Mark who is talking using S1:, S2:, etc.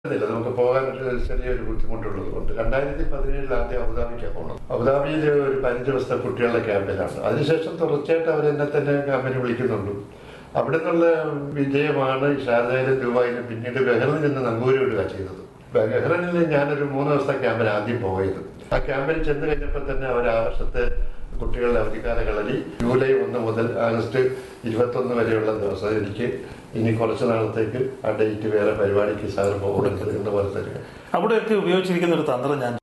S1: ഇല്ല നമുക്ക് പോകാൻ ഒരു ചെറിയൊരു ബുദ്ധിമുട്ടുള്ളത് കൊണ്ട് രണ്ടായിരത്തി പതിനേഴിൽ ആദ്യം അബുദാബിക്കാണ് പോകണം അബുദാബിയിൽ ഒരു പതിനഞ്ച് ദിവസത്തെ കുട്ടികളുടെ ക്യാമ്പിലാണ് അതിനുശേഷം തുടർച്ചയായിട്ട് അവർ എന്നെ തന്നെ ക്യാമ്പിന് വിളിക്കുന്നുണ്ട് അവിടെ നിന്നുള്ള വിജയമാണ് ഈ ഷാർജയിലും ദുബായിലും പിന്നീട് ബഹ്റിനിൽ നിന്ന് നങ്കൂരി വിടുക ചെയ്തത് ബഹ്റിനിൽ ഞാനൊരു മൂന്ന് ദിവസത്തെ ക്യാമ്പിന് ആദ്യം പോയത് ആ ക്യാമ്പിൽ ചെന്ന് കഴിഞ്ഞപ്പോൾ തന്നെ അവർ ആ വർഷത്തെ കുട്ടികളുടെ അവധിക്കാല കളരി ജൂലൈ ഒന്ന് മുതൽ ആഗസ്റ്റ് ഇരുപത്തൊന്ന് വരെയുള്ള ദിവസം എനിക്ക് ഇനി കുറച്ച് നാളത്തേക്ക് ആ ഡേറ്റ് വേറെ പരിപാടിക്ക് സാർ പോകുന്നത് എന്ന് പറഞ്ഞിട്ട്
S2: അവിടെയൊക്കെ ഉപയോഗിച്ചിരിക്കുന്ന ഒരു തന്ത്രം ഞാൻ